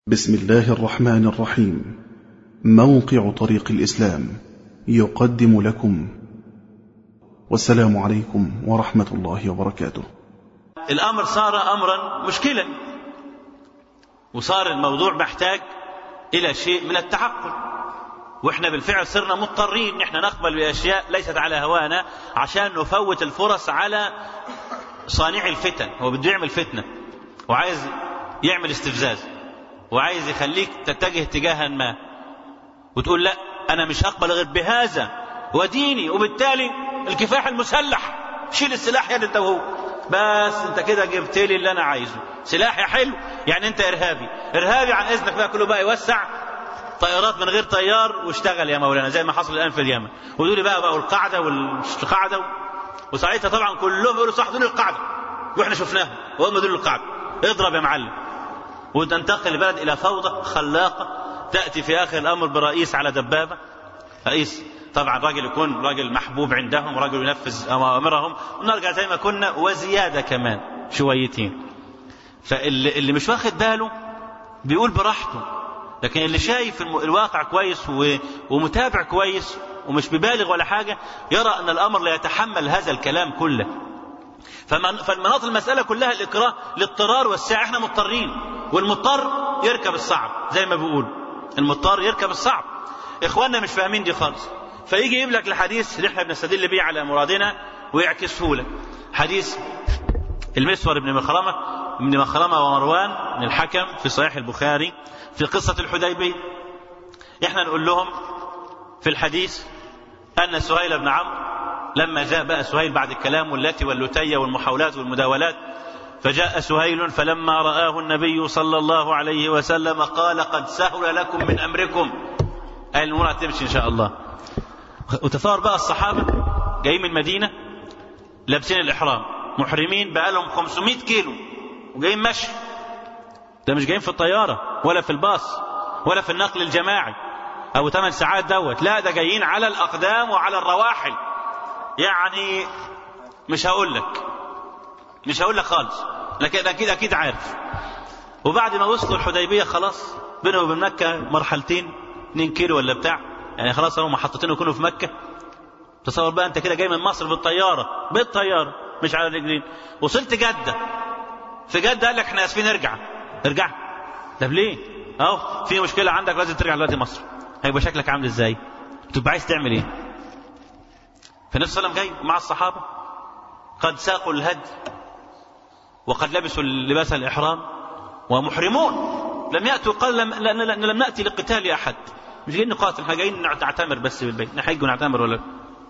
بسم الله الرحمن الرحيم موقع طريق الإسلام يقدم لكم والسلام عليكم ورحمة الله وبركاته الأمر صار أمرا مشكلا وصار الموضوع محتاج إلى شيء من التعقل واحنا بالفعل صرنا مضطرين ان احنا نقبل باشياء ليست على هوانا عشان نفوت الفرص على صانع الفتن هو بده يعمل فتنه وعايز يعمل استفزاز وعايز يخليك تتجه اتجاها ما وتقول لا انا مش هقبل غير بهذا وديني وبالتالي الكفاح المسلح شيل السلاح يد انت وهو بس انت كده جبت لي اللي انا عايزه سلاح يا حلو يعني انت ارهابي ارهابي عن اذنك بقى كله بقى يوسع طيارات من غير طيار واشتغل يا مولانا زي ما حصل الان في اليمن ودول لي بقى بقى القاعده والقاعده وساعتها طبعا كلهم يقولوا صح دول القاعده واحنا شفناهم وهم دول القاعده اضرب يا معلم وتنتقل البلد الى فوضى خلاقه تاتي في اخر الامر برئيس على دبابه رئيس طبعا راجل يكون راجل محبوب عندهم راجل ينفذ اوامرهم ونرجع زي ما كنا وزياده كمان شويتين فاللي اللي مش واخد باله بيقول براحته لكن اللي شايف الواقع كويس ومتابع كويس ومش ببالغ ولا حاجة يرى أن الأمر لا يتحمل هذا الكلام كله فالمناط المسألة كلها الإكراه الاضطرار والسعي احنا مضطرين والمضطر يركب الصعب زي ما بيقول المضطر يركب الصعب إخواننا مش فاهمين دي خالص فيجي يجيب لك الحديث اللي احنا بنستدل بيه على مرادنا ويعكسه لك حديث المسور بن مخرمة بن مخرمة ومروان بن الحكم في صحيح البخاري في قصة الحديبية احنا نقول لهم في الحديث أن سهيل بن عمرو لما جاء بقى سهيل بعد الكلام والتي واللتية والمحاولات والمداولات فجاء سهيل فلما رآه النبي صلى الله عليه وسلم قال قد سهل لكم من أمركم قال الأمور تمشي إن شاء الله وتصور بقى الصحابة جايين من المدينة لابسين الإحرام محرمين بقى لهم 500 كيلو وجايين مشي ده مش جايين في الطيارة ولا في الباص ولا في النقل الجماعي أو 8 ساعات دوت لا ده جايين على الأقدام وعلى الرواحل يعني مش هقول لك مش هقول لك خالص لكن أكيد أكيد عارف وبعد ما وصلوا الحديبية خلاص بينهم وبين مكة مرحلتين 2 كيلو ولا بتاع يعني خلاص هم محطتين يكونوا في مكة تصور بقى أنت كده جاي من مصر بالطيارة بالطيارة مش على رجلين وصلت جدة في جدة قال لك احنا اسفين ارجع ارجع طب ليه؟ اهو في مشكلة عندك لازم ترجع دلوقتي مصر هيبقى شكلك عامل ازاي؟ تبقى عايز تعمل ايه؟ فالنبي صلى الله عليه وسلم جاي مع الصحابة قد ساقوا الهدي وقد لبسوا لباس الإحرام ومحرمون لم يأتوا قال لم, لم, لم نأتي لقتال أحد مش جايين نقاتل احنا جايين نعتمر بس بالبيت نحج ونعتمر ولا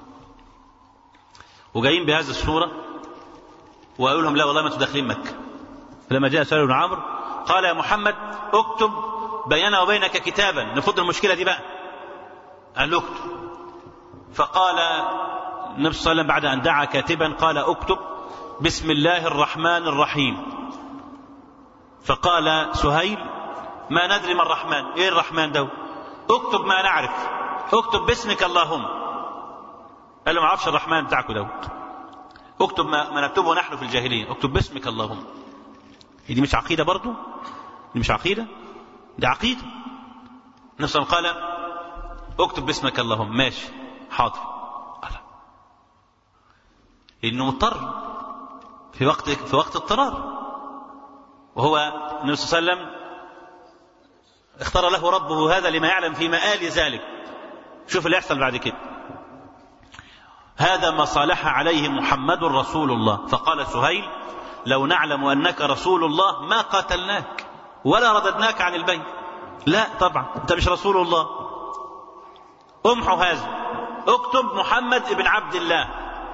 وجايين بهذه الصورة وأقول لهم لا والله ما انتوا داخلين مكة فلما جاء سؤال بن عمرو قال يا محمد اكتب بيننا وبينك كتابا نفض المشكلة دي بقى قال له اكتب فقال النبي صلى الله عليه وسلم بعد أن دعا كاتبا قال اكتب بسم الله الرحمن الرحيم فقال سهيل ما ندري ما الرحمن ايه الرحمن ده اكتب ما نعرف اكتب باسمك اللهم قال له ما اعرفش الرحمن بتاعكم دوت اكتب ما, ما نكتبه نحن في الجاهلين اكتب باسمك اللهم دي مش عقيدة برضو دي مش عقيدة دي عقيدة النبي صلى الله عليه وسلم قال اكتب باسمك اللهم ماشي حاضر قال انه مضطر في وقت في وقت اضطرار وهو النبي صلى الله عليه وسلم اختار له ربه هذا لما يعلم في مآل ذلك شوف اللي يحصل بعد كده هذا ما صالح عليه محمد رسول الله فقال سهيل لو نعلم أنك رسول الله ما قاتلناك ولا رددناك عن البيت لا طبعا أنت مش رسول الله امحو هذا اكتب محمد ابن عبد الله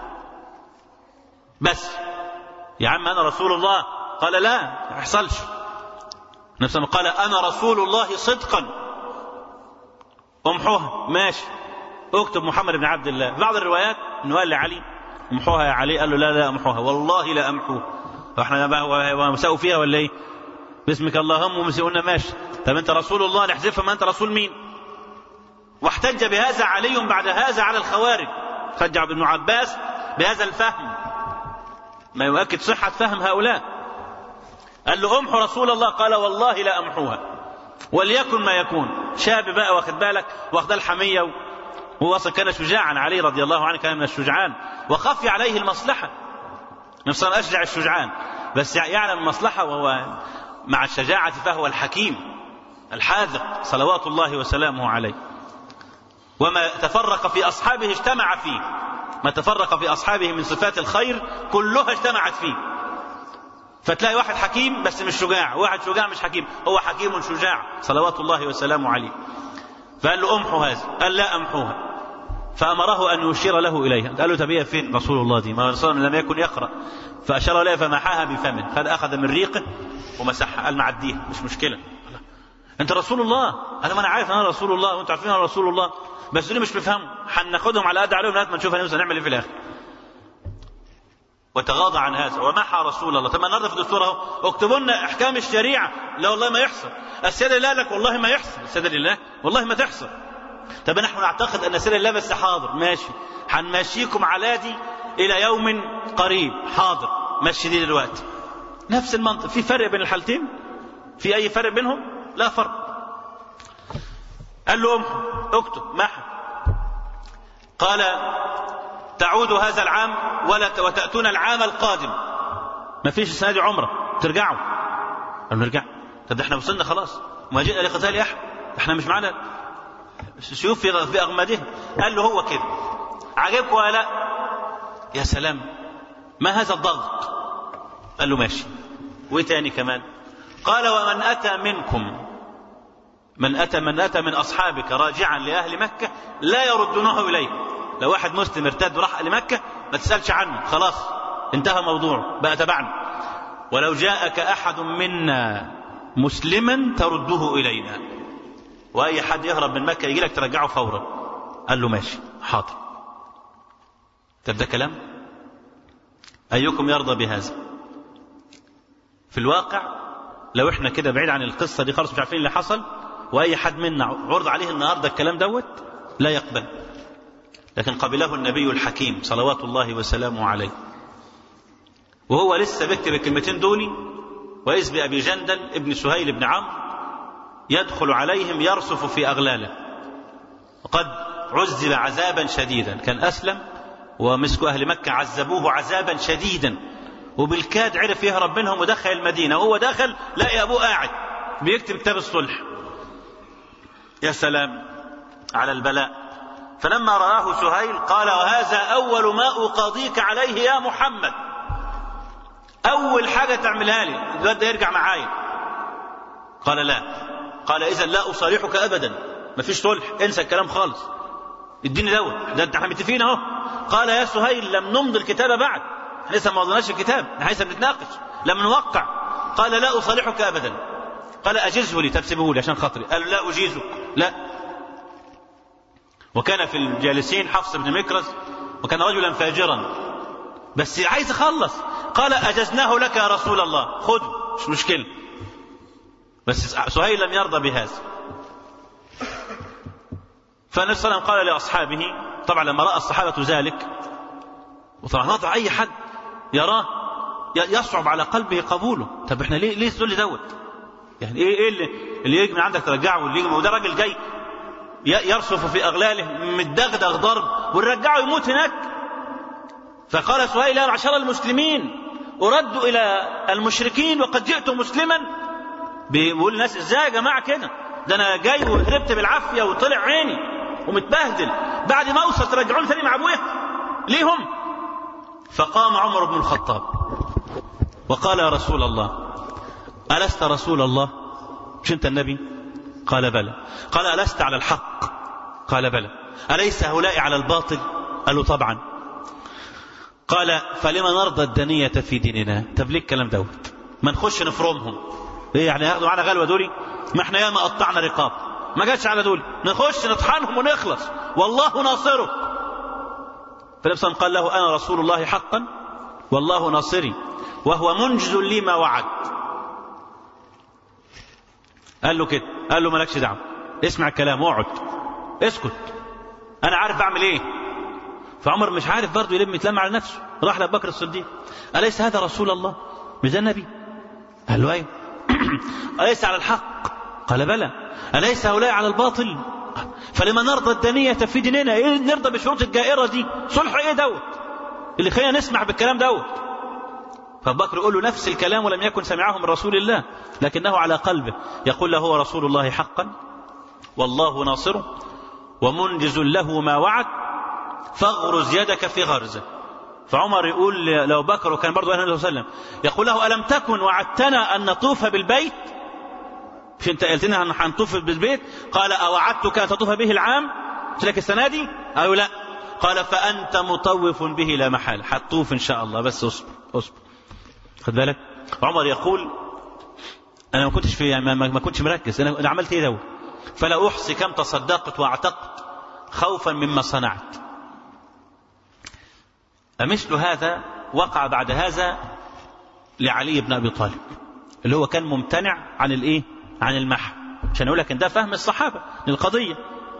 بس يا عم أنا رسول الله قال لا ما يحصلش نفسه قال أنا رسول الله صدقا امحوها ماشي اكتب محمد بن عبد الله بعض الروايات انه قال لعلي امحوها يا علي قال له لا لا امحوها والله لا امحوها واحنا بقى مساووا فيها ولا ايه باسمك اللهم ومسيقولنا ماشي طب انت رسول الله نحذفها ما انت رسول مين واحتج بهذا علي بعد هذا على الخوارج حج ابن عباس بهذا الفهم ما يؤكد صحة فهم هؤلاء قال له امحو رسول الله قال والله لا امحوها وليكن ما يكون شاب بقى واخد بالك واخد الحمية هو أصلا كان شجاعا علي رضي الله عنه كان من الشجعان وخفي عليه المصلحة نفسه أشجع الشجعان بس يعلم المصلحة وهو مع الشجاعة فهو الحكيم الحاذق صلوات الله وسلامه عليه وما تفرق في أصحابه اجتمع فيه ما تفرق في أصحابه من صفات الخير كلها اجتمعت فيه فتلاقي واحد حكيم بس مش شجاع واحد شجاع مش حكيم هو حكيم شجاع صلوات الله وسلامه عليه فقال له امحو هذا قال لا امحوها فأمره أن يشير له إليها قال له طب فين رسول الله دي ما رسول لم يكن يقرأ فأشار إليها فمحاها بفمه فهذا أخذ من ريقه ومسحها قال معديها مش مشكلة أنت رسول الله أنا ما أنا عارف أنا رسول الله وأنتوا عارفين أنا رسول الله بس دول مش بيفهموا هناخدهم على قد عليهم لغايه ما نشوف هنوصل نعمل ايه في الاخر وتغاضى عن هذا ومحى رسول الله طب النهارده في الدستور اهو اكتبوا لنا احكام الشريعه لا والله ما يحصل السياده لله لك والله ما يحصل السياده لله والله ما تحصل طب نحن نعتقد ان السياده لله بس حاضر ماشي هنمشيكم على دي الى يوم قريب حاضر مشي دي دلوقتي نفس المنطق في فرق بين الحالتين في اي فرق بينهم لا فرق قال له امحو اكتب محو قال تعود هذا العام ولا وتأتون العام القادم ما فيش السنة دي عمرة ترجعوا قالوا نرجع طب احنا وصلنا خلاص ما جئنا لقتال أحد احنا مش معنا سيوف في في أغمادهم قال له هو كده عجبك ولا لا يا سلام ما هذا الضغط قال له ماشي وايه تاني كمان قال ومن أتى منكم من أتى من أتى من أصحابك راجعا لأهل مكة لا يردونه إليه لو واحد مسلم ارتد وراح لمكة ما تسألش عنه خلاص انتهى موضوع بقى تبعنا ولو جاءك أحد منا مسلما ترده إلينا وأي حد يهرب من مكة يجي لك ترجعه فورا قال له ماشي حاضر طب ده كلام أيكم يرضى بهذا في الواقع لو احنا كده بعيد عن القصة دي خالص مش عارفين اللي حصل واي حد منا عرض عليه النهارده الكلام دوت لا يقبل لكن قبله النبي الحكيم صلوات الله وسلامه عليه وهو لسه بيكتب الكلمتين دول واذ بابي جندل ابن سهيل بن عمرو يدخل عليهم يرصف في اغلاله وقد عذب عذابا شديدا كان اسلم ومسكوا اهل مكه عذبوه عذابا شديدا وبالكاد عرف يهرب منهم ودخل المدينه وهو داخل لقي ابوه قاعد بيكتب كتاب الصلح يا سلام على البلاء فلما رآه سهيل قال وهذا أول ما أقاضيك عليه يا محمد أول حاجة تعملها لي الواد ده يرجع معايا قال لا قال إذا لا أصالحك أبدا ما فيش صلح انسى الكلام خالص اديني دوت ده انت احنا متفقين اهو قال يا سهيل لم نمضي الكتاب بعد احنا لسه ما وضعناش الكتاب احنا لسه بنتناقش لم نوقع قال لا أصالحك أبدا قال أجزه لي تبسبه لي عشان خاطري قال لا أجيزك لا وكان في الجالسين حفص بن مكرز وكان رجلا فاجرا بس عايز يخلص قال أجزناه لك يا رسول الله خذه مش مشكلة بس سهيل لم يرضى بهذا فالنبي صلى الله عليه وسلم قال لأصحابه طبعا لما رأى الصحابة ذلك وطبعا وضع أي حد يراه يصعب على قلبه قبوله طب احنا ليه ليه الذل دوت يعني ايه ايه اللي, اللي يجي من عندك ترجعه واللي يجي وده راجل جاي يرصف في اغلاله متدغدغ ضرب ونرجعه يموت هناك فقال سهيل يا معشر المسلمين ارد الى المشركين وقد جئت مسلما بيقول الناس ازاي يا جماعه كده ده انا جاي وهربت بالعافيه وطلع عيني ومتبهدل بعد ما اوصل ترجعوني تاني مع ابويا ليهم فقام عمر بن الخطاب وقال يا رسول الله ألست رسول الله مش أنت النبي قال بلى قال ألست على الحق قال بلى أليس هؤلاء على الباطل قال له طبعا قال فلما نرضى الدنية في ديننا طب ليه الكلام دوت ما نخش نفرمهم ايه يعني ياخدوا معانا غلوة دولي ما احنا ياما قطعنا رقاب ما جاتش على دول نخش نطحنهم ونخلص والله ناصره فالنبي صلى قال له انا رسول الله حقا والله ناصري وهو منجز لي ما وعد قال له كده قال له مالكش دعوه اسمع الكلام واقعد اسكت انا عارف بعمل ايه فعمر مش عارف برضه يلم يتلم على نفسه راح لابو بكر الصديق اليس هذا رسول الله مش ده النبي قال له ايوه اليس على الحق قال بلى أليس هؤلاء على الباطل فلما نرضى الدنية في ديننا إيه نرضى بشروط الجائرة دي صلح إيه دوت اللي خلينا نسمع بالكلام دوت فابو بكر يقول له نفس الكلام ولم يكن سمعه من رسول الله لكنه على قلبه يقول له هو رسول الله حقا والله ناصره ومنجز له ما وعد فاغرز يدك في غرزه فعمر يقول لو بكر وكان برضه النبي صلى الله عليه وسلم يقول له ألم تكن وعدتنا أن نطوف بالبيت مش انت قلت لنا هنطوف بالبيت قال أوعدتك أن تطوف به العام قلت لك السنة دي أو لا قال فأنت مطوف به لا محال هتطوف إن شاء الله بس اصبر اصبر خد بالك عمر يقول أنا ما كنتش في ما, ما كنتش مركز أنا, أنا عملت إيه ده فلا أحصي كم تصدقت واعتقت خوفا مما صنعت أمثل هذا وقع بعد هذا لعلي بن أبي طالب اللي هو كان ممتنع عن الإيه عن المحو عشان أقول لك إن ده فهم الصحابة للقضية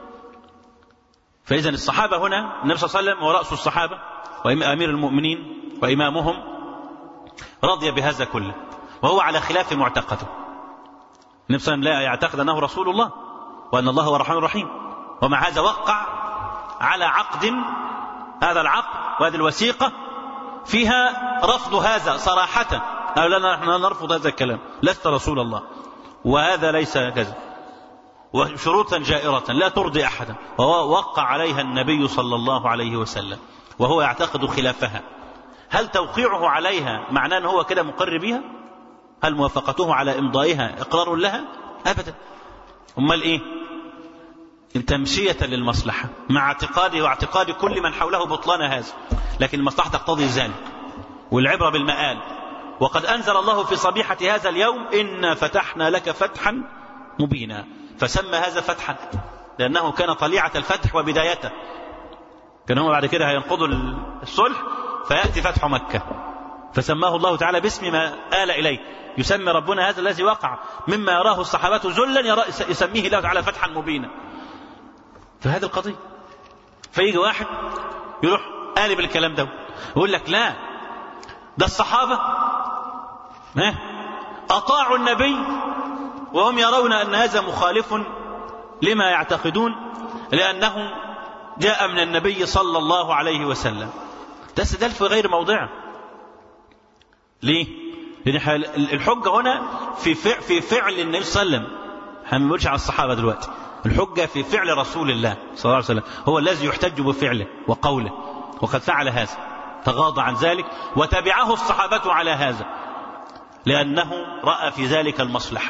فإذا الصحابة هنا النبي صلى الله عليه وسلم هو رأس الصحابة وأمير المؤمنين وإمامهم رضي بهذا كله وهو على خلاف معتقده النبي صلى الله عليه وسلم لا يعتقد أنه رسول الله وأن الله هو الرحمن الرحيم ومع هذا وقع على عقد هذا العقد وهذه الوثيقة فيها رفض هذا صراحة أو لا نحن نرفض هذا الكلام لست رسول الله وهذا ليس كذا وشروطا جائرة لا ترضي أحدا ووقع عليها النبي صلى الله عليه وسلم وهو يعتقد خلافها هل توقيعه عليها معناه أنه هو كده مقر بها هل موافقته على إمضائها إقرار لها أبدا أمال إيه تمشية للمصلحة مع اعتقاده واعتقاد كل من حوله بطلان هذا لكن المصلحة تقتضي ذلك والعبرة بالمآل وقد أنزل الله في صبيحة هذا اليوم إنا فتحنا لك فتحا مبينا فسمى هذا فتحا لأنه كان طليعة الفتح وبدايته كان هم بعد كده هينقضوا الصلح فيأتي فتح مكة فسماه الله تعالى باسم ما آل إليه يسمي ربنا هذا الذي وقع مما يراه الصحابة ذلا يسميه الله تعالى فتحا مبينا فهذه القضية فيجي واحد يروح قالب الكلام ده يقول لك لا ده الصحابة ما أطاعوا النبي وهم يرون أن هذا مخالف لما يعتقدون لأنه جاء من النبي صلى الله عليه وسلم ده استدلال في غير موضعه ليه؟ لأن الحجة هنا في فعل, في فعل النبي صلى الله عليه وسلم احنا ما بنقولش على الصحابة دلوقتي الحجة في فعل رسول الله صلى الله عليه وسلم هو الذي يحتج بفعله وقوله وقد فعل هذا تغاضى عن ذلك وتبعه الصحابة على هذا لأنه رأى في ذلك المصلحة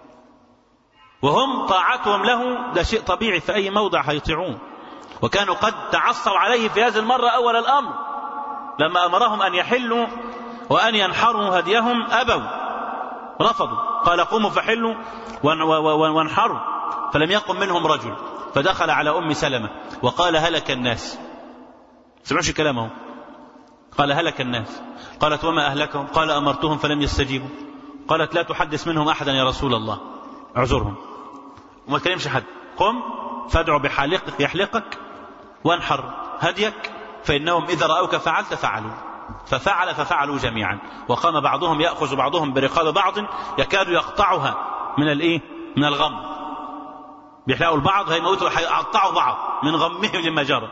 وهم طاعتهم له ده شيء طبيعي في أي موضع هيطيعون وكانوا قد تعصوا عليه في هذه المرة أول الأمر لما أمرهم أن يحلوا وأن ينحروا هديهم أبوا رفضوا قال قوموا فحلوا وانحروا فلم يقم منهم رجل فدخل على أم سلمة وقال هلك الناس سمعوش كلامه قال هلك الناس قالت وما أهلكهم قال أمرتهم فلم يستجيبوا قالت لا تحدث منهم أحدا يا رسول الله اعذرهم وما تكلمش حد قم فادعوا بحالقك يحلقك وانحر هديك فإنهم إذا رأوك فعلت فعلوا ففعل ففعلوا جميعا وقام بعضهم يأخذ بعضهم برقاب بعض يكاد يقطعها من الإيه من الغم بيحلقوا البعض هيموتوا هيقطعوا بعض من غمهم لما جرى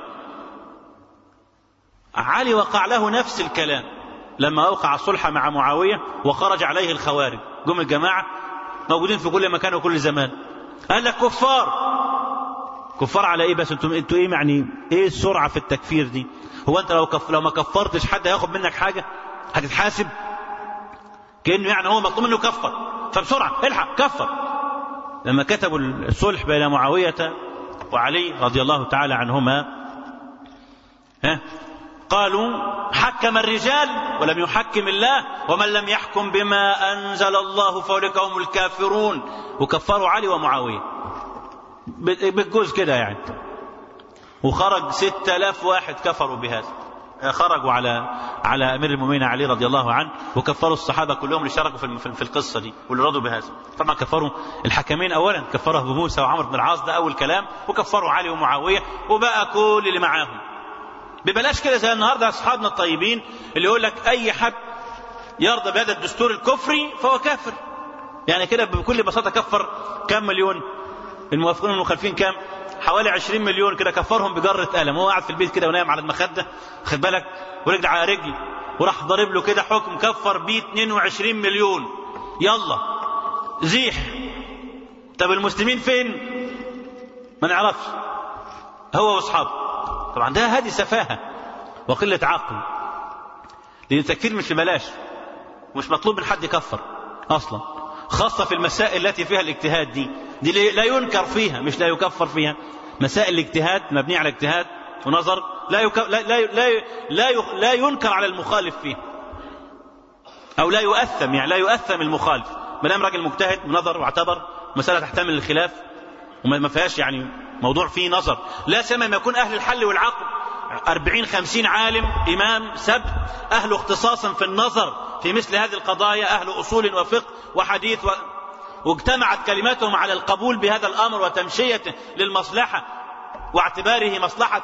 علي وقع له نفس الكلام لما أوقع الصلح مع معاوية وخرج عليه الخوارج جم الجماعة موجودين في كل مكان وكل زمان قال لك كفار كفار على ايه بس انتوا انتوا ايه يعني ايه السرعه في التكفير دي هو انت لو كف لو ما كفرتش حد هياخد منك حاجه هتتحاسب كانه يعني هو مطلوب منه يكفر فبسرعه الحق كفر لما كتبوا الصلح بين معاويه وعلي رضي الله تعالى عنهما ها قالوا حكم الرجال ولم يحكم الله ومن لم يحكم بما أنزل الله فأولئك هم الكافرون وكفروا علي ومعاوية بالجوز كده يعني وخرج ستة آلاف واحد كفروا بهذا خرجوا على على امير المؤمنين علي رضي الله عنه وكفروا الصحابه كلهم اللي شاركوا في في القصه دي واللي رضوا بهذا طبعا كفروا الحكمين اولا كفروا ابو موسى وعمرو بن العاص ده اول كلام وكفروا علي ومعاويه وبقى كل اللي معاهم ببلاش كده زي النهارده اصحابنا الطيبين اللي يقول لك اي حد يرضى بهذا الدستور الكفري فهو كافر يعني كده بكل بساطة كفر كام مليون الموافقين والمخالفين كام حوالي 20 مليون كده كفرهم بجرة قلم هو قاعد في البيت كده ونايم على المخدة خد بالك ورجل على رجل وراح ضارب له كده حكم كفر بيه 22 مليون يلا زيح طب المسلمين فين ما نعرفش هو واصحابه طبعا ده هذه سفاهة وقلة عقل لأن التكفير مش ببلاش مش مطلوب من حد يكفر أصلا خاصة في المسائل التي فيها الاجتهاد دي دي لا ينكر فيها مش لا يكفر فيها مسائل الاجتهاد مبنية على اجتهاد ونظر لا يك... لا لا لا لا, لا ينكر على المخالف فيه أو لا يؤثم يعني لا يؤثم المخالف ما دام راجل مجتهد ونظر واعتبر مسألة تحتمل الخلاف وما فيهاش يعني موضوع فيه نظر لا سيما ما يكون أهل الحل والعقل أربعين خمسين عالم إمام سبت أهل اختصاصا في النظر في مثل هذه القضايا أهل أصول وفقه وحديث و... واجتمعت كلماتهم على القبول بهذا الأمر وتمشيته للمصلحة واعتباره مصلحة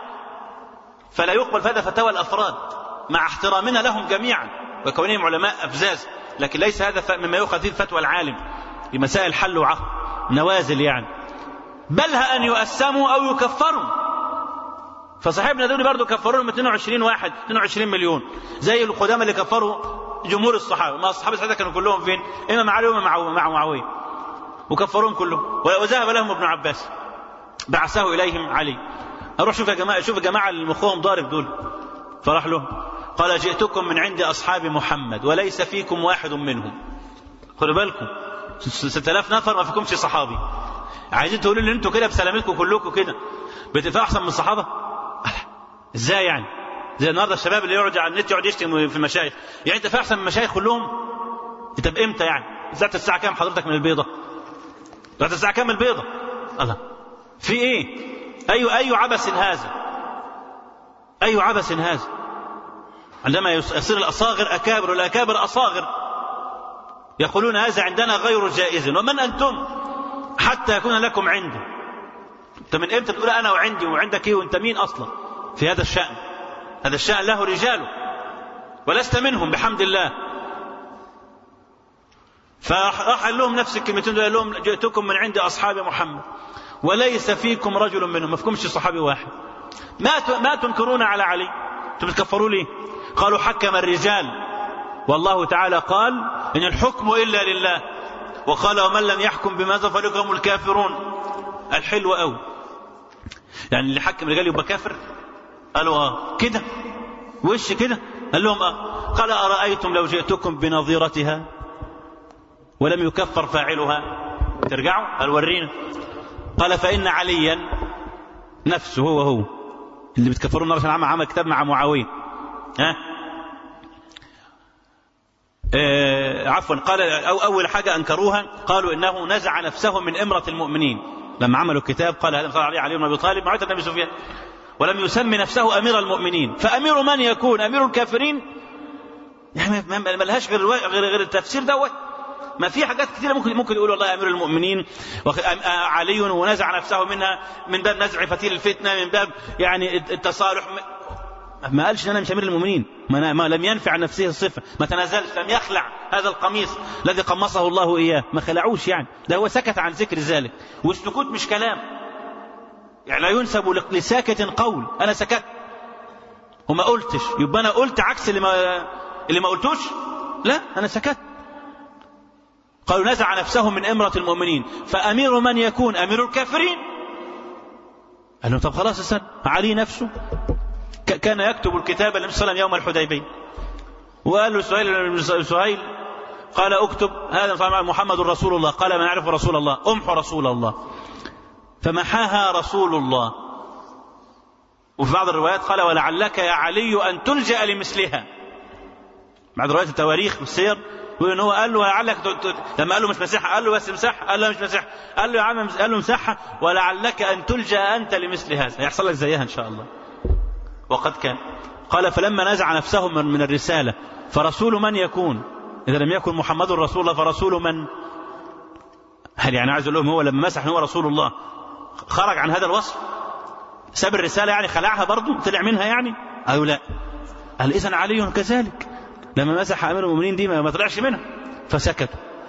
فلا يقبل في هذا فتاوى الأفراد مع احترامنا لهم جميعا وكونهم علماء أفزاز لكن ليس هذا مما يؤخذ فيه فتوى العالم لمسائل حل وعقد نوازل يعني بلها أن يؤسموا أو يكفروا فصاحبنا دول برضه كفروا لهم 22 واحد 22 مليون زي القدامى اللي كفروا جمهور الصحابه ما الصحابه ساعتها كانوا كلهم فين اما علي واما مع مع معاويه وكفروهم كلهم وذهب لهم ابن عباس بعثه اليهم علي اروح شوف يا جماعه شوف يا جماعه اللي مخهم ضارب دول فراح له قال جئتكم من عند اصحاب محمد وليس فيكم واحد منهم خدوا بالكم 6000 نفر ما فيكمش صحابي عايزين تقولوا لي انتوا كده بسلامتكم كلكم كده بتبقى احسن من الصحابه ازاي يعني زي النهارده الشباب اللي يقعد على النت يقعد يشتم في المشايخ يعني انت في احسن من المشايخ كلهم انت بامتى يعني طلعت الساعه كام حضرتك من البيضه طلعت الساعه كام من البيضه الله في ايه اي اي عبث هذا اي عبث هذا عندما يصير الاصاغر اكابر والاكابر اصاغر يقولون هذا عندنا غير جائز ومن انتم حتى يكون لكم عنده انت من امتى تقول انا وعندي وعندك ايه وانت مين اصلا في هذا الشأن هذا الشأن له رجاله ولست منهم بحمد الله فراح قال لهم نفس الكلمتين دول قال لهم جئتكم من عند أصحاب محمد وليس فيكم رجل منهم ما فيكمش صحابي واحد ما ما تنكرون على علي انتم بتكفروا ليه قالوا حكم الرجال والله تعالى قال إن الحكم إلا لله وقال ومن لم يحكم بماذا فليكم الكافرون الحلو قوي يعني اللي حكم الرجال يبقى كافر قالوا اه كده وش كده قال لهم اه قال أرأيتم لو جئتكم بنظيرتها ولم يكفر فاعلها ترجعوا قال ورينا قال فإن عليا نفسه هو هو اللي بتكفروا النار عشان عمل كتاب مع معاوية ها آه عفوا قال أو أول حاجة أنكروها قالوا إنه نزع نفسه من إمرة المؤمنين لما عملوا الكتاب قال هذا صار عليه علي بن أبي طالب معاوية النبي سفيان ولم يسمي نفسه أمير المؤمنين فأمير من يكون أمير الكافرين يعني ما لهاش غير غير غير التفسير دوت ما في حاجات كثيرة ممكن ممكن يقولوا والله أمير المؤمنين علي ونزع نفسه منها من باب نزع فتيل الفتنة من باب يعني التصالح ما قالش ان انا مش امير المؤمنين ما, ما لم ينفع عن نفسه الصفه ما تنازلش لم يخلع هذا القميص الذي قمصه الله اياه ما خلعوش يعني ده هو سكت عن ذكر ذلك والسكوت مش كلام يعني لا ينسب لساكت قول انا سكت وما قلتش يبقى انا قلت عكس اللي ما اللي ما قلتوش لا انا سكت قالوا نزع نفسه من امرة المؤمنين فأمير من يكون أمير الكافرين قال له طب خلاص استنى علي نفسه كان يكتب الكتاب النبي صلى الله عليه وسلم يوم الحديبية وقال له سهيل سهيل قال اكتب هذا محمد رسول الله قال من يعرف رسول الله امحو رسول الله فمحاها رسول الله وفي بعض الروايات قال ولعلك يا علي أن تلجأ لمثلها بعد روايات التواريخ والسير يقول ان هو قال له لعلك لما قال له مش مسيحها قال له بس مسحها قال له مش مسيحها قال له يا عم قال له مسحها ولعلك ان تلجا انت لمثل هذا هيحصل لك زيها ان شاء الله وقد كان قال فلما نزع نفسه من, من الرساله فرسول من يكون اذا لم يكن محمد رسول الله فرسول من هل يعني عايز اقول لهم هو لما مسح هو رسول الله خرج عن هذا الوصف ساب الرساله يعني خلعها برضه طلع منها يعني او لا قال اذا علي كذلك لما مسح امير المؤمنين دي ما طلعش منها فسكتوا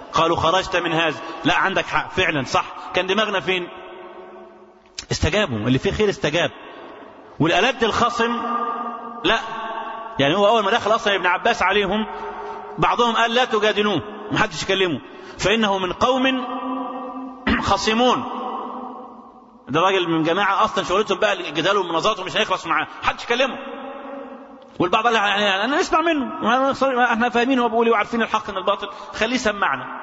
قالوا خرجت من هذا لا عندك حق فعلا صح كان دماغنا فين استجابوا اللي فيه خير استجاب والألد الخصم لا يعني هو أول ما دخل أصلا ابن عباس عليهم بعضهم قال لا تجادلوه ما حدش يكلمه فإنه من قوم خصمون ده راجل من جماعة أصلا شغلتهم بقى الجدال والمناظرات ومش هيخلص معاه حدش يكلمه والبعض قال يعني انا نسمع منه احنا فاهمين هو بيقول ايه وعارفين الحق من الباطل خليه يسمعنا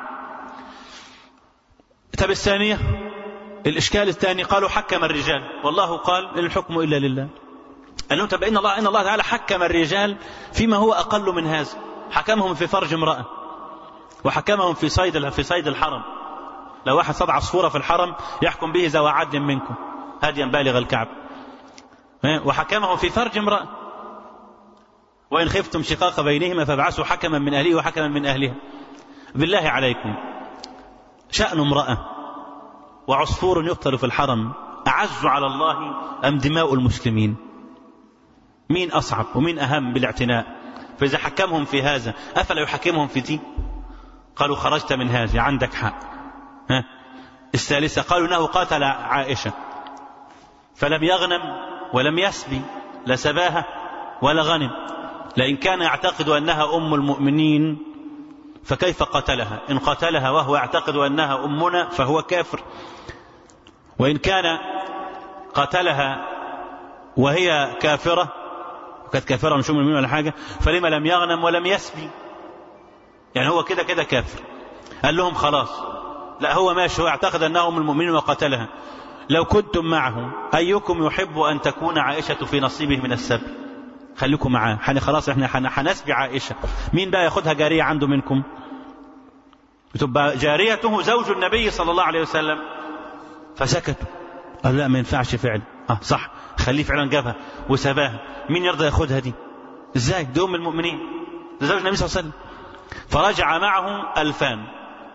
طب الثانية الإشكال الثاني قالوا حكم الرجال والله قال إن الحكم إلا لله قال لهم طب إن الله إن الله تعالى حكم الرجال فيما هو أقل من هذا حكمهم في فرج امرأة وحكمهم في صيد في صيد الحرم لو واحد صاد عصفورة في الحرم يحكم به ذوى عدل منكم هديا بالغ الكعب وحكمهم في فرج امرأة وإن خفتم شقاق بينهما فابعثوا حكما من أهله وحكما من أهلها بالله عليكم شأن امرأة وعصفور يقتل في الحرم أعز على الله أم دماء المسلمين مين أصعب ومين أهم بالاعتناء فإذا حكمهم في هذا أفلا يحكمهم في دي قالوا خرجت من هذه عندك حق ها الثالثة قالوا انه قاتل عائشة فلم يغنم ولم يسبي لا سباها ولا غنم لئن كان يعتقد أنها أم المؤمنين فكيف قتلها إن قتلها وهو يعتقد أنها أمنا فهو كافر وإن كان قتلها وهي كافرة وكانت كافرة مش أم المؤمنين ولا حاجة فلما لم يغنم ولم يسبي يعني هو كده كده كافر قال لهم خلاص لا هو ماشي هو يعتقد أنه أم المؤمنين وقتلها لو كنتم معه أيكم يحب أن تكون عائشة في نصيبه من السبي خليكم معاه حن خلاص احنا هنسبي عائشة مين بقى ياخدها جارية عنده منكم تبقى جاريته زوج النبي صلى الله عليه وسلم فسكتوا قال لا ما ينفعش فعل اه صح خليه فعلا جابها وسباها مين يرضى ياخدها دي ازاي دي ام المؤمنين ده زوج النبي صلى الله عليه وسلم فرجع معه ألفان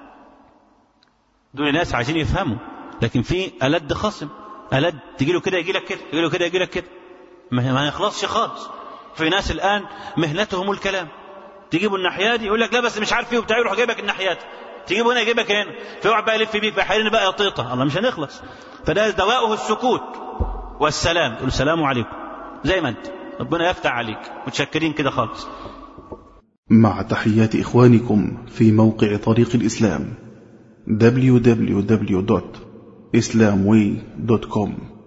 دول ناس عايزين يفهموا لكن في ألد خصم ألد تجي له كده يجي لك كده يجي له كده يجي لك كده ما يخلصش خالص في ناس الآن مهنتهم الكلام تجيبوا الناحية دي يقول لك لا بس مش عارف ايه وبتاع يروح جايبك الناحيات تجيبه هنا يجيبك هنا فيقعد بقى يلف بيك بحيرين بقى يطيطه الله مش هنخلص فده دواؤه السكوت والسلام تقول السلام عليكم زي ما انت ربنا يفتح عليك متشكرين كده خالص مع تحيات إخوانكم في موقع طريق الإسلام www.islamway.com